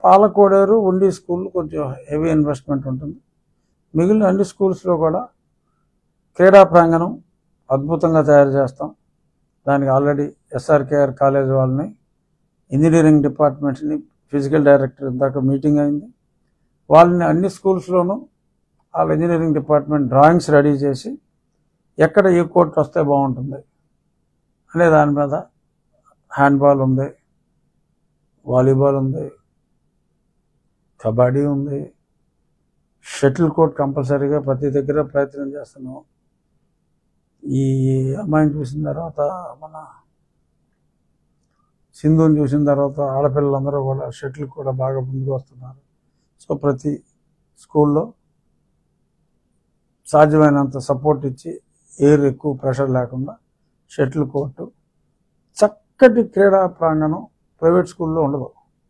పాలకోడేరు ఉండి స్కూల్ కొంచెం heavy investment ఉంటుంది మిగిలిన అన్ని స్కూల్స్లో కూడా క్రీడా ప్రాంగణం అద్భుతంగా తయారు చేస్తాం దానికి ఆల్రెడీ ఎస్ఆర్కేఆర్ కాలేజ్ వాళ్ళని ఇంజనీరింగ్ డిపార్ట్మెంట్స్ని ఫిజికల్ డైరెక్టర్ ఇందాక మీటింగ్ అయింది వాళ్ళని అన్ని స్కూల్స్లోనూ వాళ్ళ ఇంజనీరింగ్ డిపార్ట్మెంట్ డ్రాయింగ్స్ రెడీ చేసి ఎక్కడ ఏ కోర్ట్ వస్తే బాగుంటుంది అనే దాని మీద హ్యాండ్బాల్ ఉంది వాలీబాల్ ఉంది కబడ్డీ ఉంది షటిల్ కోర్ట్ కంపల్సరీగా ప్రతి దగ్గర ప్రయత్నం చేస్తున్నాం ఈ అమ్మాయిని చూసిన తర్వాత మన సింధుని చూసిన తర్వాత ఆడపిల్లలందరూ కూడా షటిల్ కూడా బాగా ముందుకు వస్తున్నారు సో ప్రతి స్కూల్లో సాధ్యమైనంత సపోర్ట్ ఇచ్చి ఎయిర్ ఎక్కువ ప్రెషర్ లేకుండా షటిల్ కోర్టు చక్కటి క్రీడా ప్రాంగణం ప్రైవేట్ స్కూల్లో ఉండదు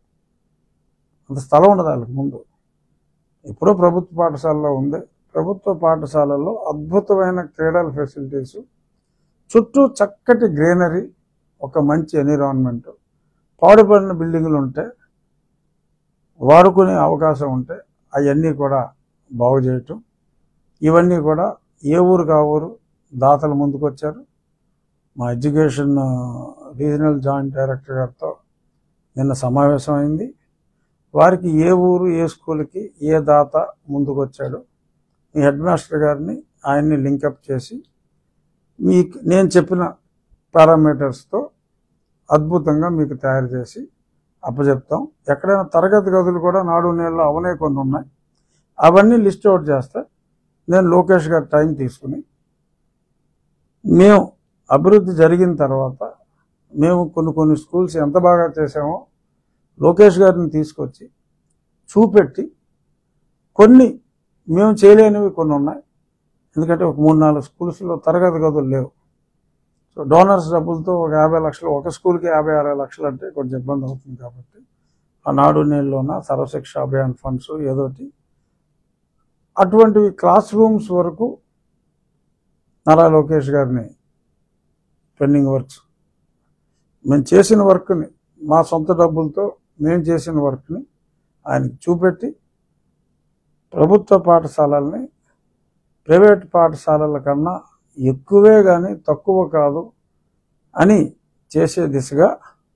అంత స్థలం ఉండదు వాళ్ళకి ముందు ఎప్పుడో ప్రభుత్వ పాఠశాలలో ఉంది ప్రభుత్వ పాఠశాలల్లో అద్భుతమైన క్రీడల ఫెసిలిటీస్ చుట్టూ చక్కటి గ్రీనరీ ఒక మంచి ఎన్విరాన్మెంట్ పాడుపడిన బిల్డింగులు ఉంటే వాడుకునే అవకాశం ఉంటే అవన్నీ కూడా బాగు చేయటం ఇవన్నీ కూడా ఏ ఊరు కా ఊరు దాతలు ముందుకు వచ్చారు మా ఎడ్యుకేషన్ రీజనల్ జాయింట్ డైరెక్టర్ గారితో నిన్న సమావేశం అయింది వారికి ఏ ఊరు ఏ స్కూల్కి ఏ దాత ముందుకు వచ్చాడు మీ హెడ్ మాస్టర్ గారిని ఆయన్ని లింకప్ చేసి మీకు నేను చెప్పిన పారామీటర్స్తో అద్భుతంగా మీకు తయారు చేసి అప్పచెప్తాం ఎక్కడైనా తరగతి గదులు కూడా నాడు నేలలో అవనే కొన్ని ఉన్నాయి అవన్నీ లిస్ట్ అవుట్ చేస్తే నేను లోకేష్ గారి టైం తీసుకుని మేము అభివృద్ధి జరిగిన తర్వాత మేము కొన్ని కొన్ని స్కూల్స్ ఎంత బాగా చేసామో లోకేష్ గారిని తీసుకొచ్చి చూపెట్టి కొన్ని మేము చేయలేనివి కొన్ని ఉన్నాయి ఎందుకంటే ఒక మూడు నాలుగు స్కూల్స్లో తరగతి గదులు లేవు సో డోనర్స్ డబ్బులతో ఒక యాభై లక్షలు ఒక స్కూల్కి యాభై అరవై లక్షలు అంటే కొంచెం ఇబ్బంది అవుతుంది కాబట్టి ఆ నాడు నేలలోన సర్వశిక్ష అభియాన్ ఫండ్స్ ఏదోటి అటువంటివి క్లాస్ రూమ్స్ వరకు నారా లోకేష్ గారిని పెండింగ్ వర్క్స్ మేము చేసిన వర్క్ని మా సొంత డబ్బులతో మేము చేసిన వర్క్ని ఆయనకి చూపెట్టి ప్రభుత్వ పాఠశాలల్ని ప్రైవేట్ పాఠశాలల కన్నా ఎక్కువే కానీ తక్కువ కాదు అని చేసే దిశగా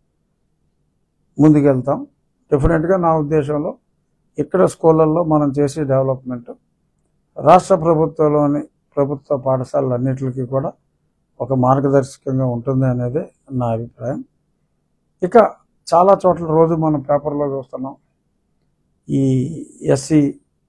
ముందుకెళ్తాం డెఫినెట్గా నా ఉద్దేశంలో ఇక్కడ స్కూళ్ళల్లో మనం చేసే డెవలప్మెంట్ రాష్ట్ర ప్రభుత్వంలోని ప్రభుత్వ పాఠశాలలన్నిటికీ కూడా ఒక మార్గదర్శకంగా ఉంటుంది అనేది నా అభిప్రాయం ఇక చాలా చోట్ల రోజు మనం పేపర్లో చూస్తున్నాం ఈ ఎస్సీ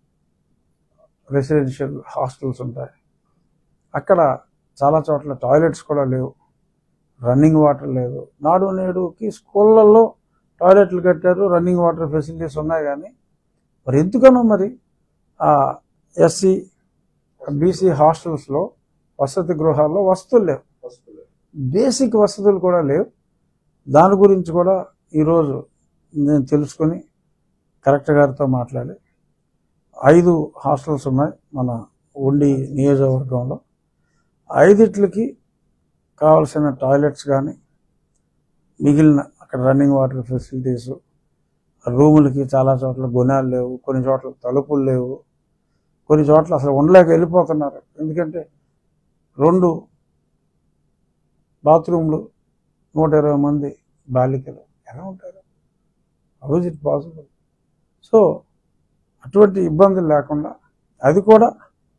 రెసిడెన్షియల్ హాస్టల్స్ ఉంటాయి అక్కడ చాలా చోట్ల టాయిలెట్స్ కూడా లేవు రన్నింగ్ వాటర్ లేదు నాడు నేడుకి స్కూళ్ళల్లో టాయిలెట్లు కట్టారు రన్నింగ్ వాటర్ ఫెసిలిటీస్ ఉన్నాయి కానీ మరి ఎందుకనో మరి ఆ ఎస్సీ బీసీ హాస్టల్స్లో వసతి గృహాల్లో వసతులు లేవు బేసిక్ వసతులు కూడా లేవు దాని గురించి కూడా ఈరోజు నేను తెలుసుకొని కలెక్టర్ గారితో మాట్లాడి ఐదు హాస్టల్స్ ఉన్నాయి మన ఉండి నియోజకవర్గంలో ఐదిట్లకి కావాల్సిన టాయిలెట్స్ కానీ మిగిలిన అక్కడ రన్నింగ్ వాటర్ ఫెసిలిటీస్ రూములకి చాలా చోట్ల గుణాలు లేవు కొన్ని చోట్ల తలుపులు లేవు కొన్ని చోట్ల అసలు ఉండలేక వెళ్ళిపోతున్నారు ఎందుకంటే రెండు బాత్రూమ్లు నూట ఇరవై మంది బాలికలు ఎలా ఉంటారు how is it possible so అటువంటి ఇబ్బందులు లేకుండా అది కూడా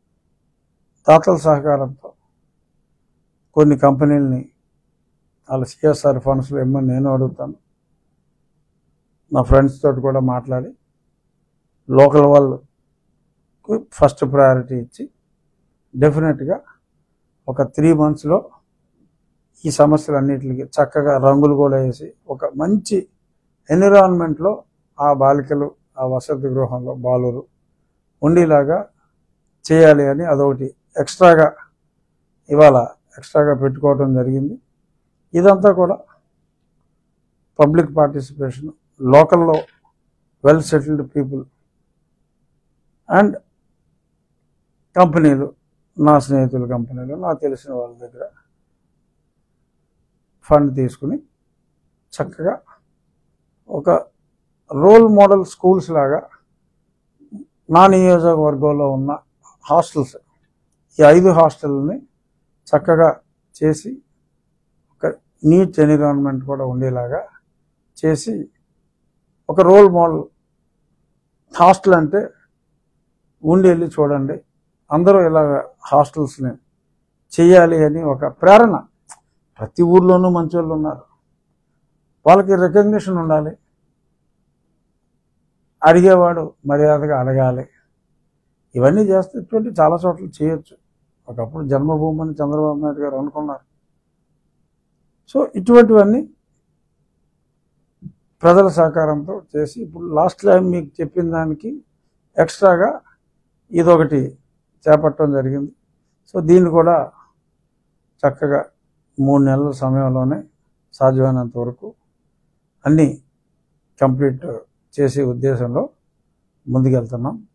దాతల సహకారంతో కొన్ని కంపెనీలని వాళ్ళ సిఎస్ఆర్ ఫండ్స్లో ఏమో నేను అడుగుతాను నా ఫ్రెండ్స్ తోటి కూడా మాట్లాడి లోకల్ వాళ్ళకు ఫస్ట్ ప్రయారిటీ ఇచ్చి డెఫినెట్గా ఒక త్రీ మంత్స్లో ఈ సమస్యలన్నిటికి చక్కగా రంగులు కూడా వేసి ఒక మంచి ఎన్విరాన్మెంట్లో ఆ బాలికలు ఆ వసతి గృహంలో బాలురు ఉండేలాగా చేయాలి అని అదొకటి ఎక్స్ట్రాగా ఇవాళ ఎక్స్ట్రాగా పెట్టుకోవడం జరిగింది ఇదంతా కూడా పబ్లిక్ పార్టిసిపేషన్ లోకల్లో వెల్ సెటిల్డ్ పీపుల్ అండ్ కంపెనీలు నా స్నేహితుల కంపెనీలు నాకు తెలిసిన వాళ్ళ దగ్గర ఫండ్ తీసుకుని చక్కగా ఒక రోల్ మోడల్ స్కూల్స్ లాగా నా నియోజకవర్గంలో ఉన్న హాస్టల్స్ ఈ ఐదు హాస్టల్ని చక్కగా చేసి ఒక నీట్ ఎన్విరాన్మెంట్ కూడా ఉండేలాగా చేసి ఒక రోల్ మోడల్ హాస్టల్ అంటే ఉండి వెళ్ళి చూడండి అందరూ ఇలా హాస్టల్స్ని చేయాలి అని ఒక ప్రేరణ ప్రతి ఊర్లోనూ మంచి వాళ్ళు ఉన్నారు వాళ్ళకి రికగ్నిషన్ ఉండాలి అడిగేవాడు మర్యాదగా అడగాలి ఇవన్నీ చేస్తే ఇటువంటి చాలా చోట్ల చేయొచ్చు ఒకప్పుడు జన్మభూమి అని చంద్రబాబు నాయుడు గారు అనుకున్నారు సో ఇటువంటివన్నీ ప్రజల సహకారంతో చేసి ఇప్పుడు లాస్ట్ టైం మీకు చెప్పిన దానికి ఎక్స్ట్రాగా ఇదొకటి చేపట్టడం జరిగింది సో దీన్ని కూడా చక్కగా మూడు నెలల సమయంలోనే సాధ్యమైనంత వరకు అన్నీ కంప్లీట్ చేసే ఉద్దేశంలో ముందుకెళ్తున్నాం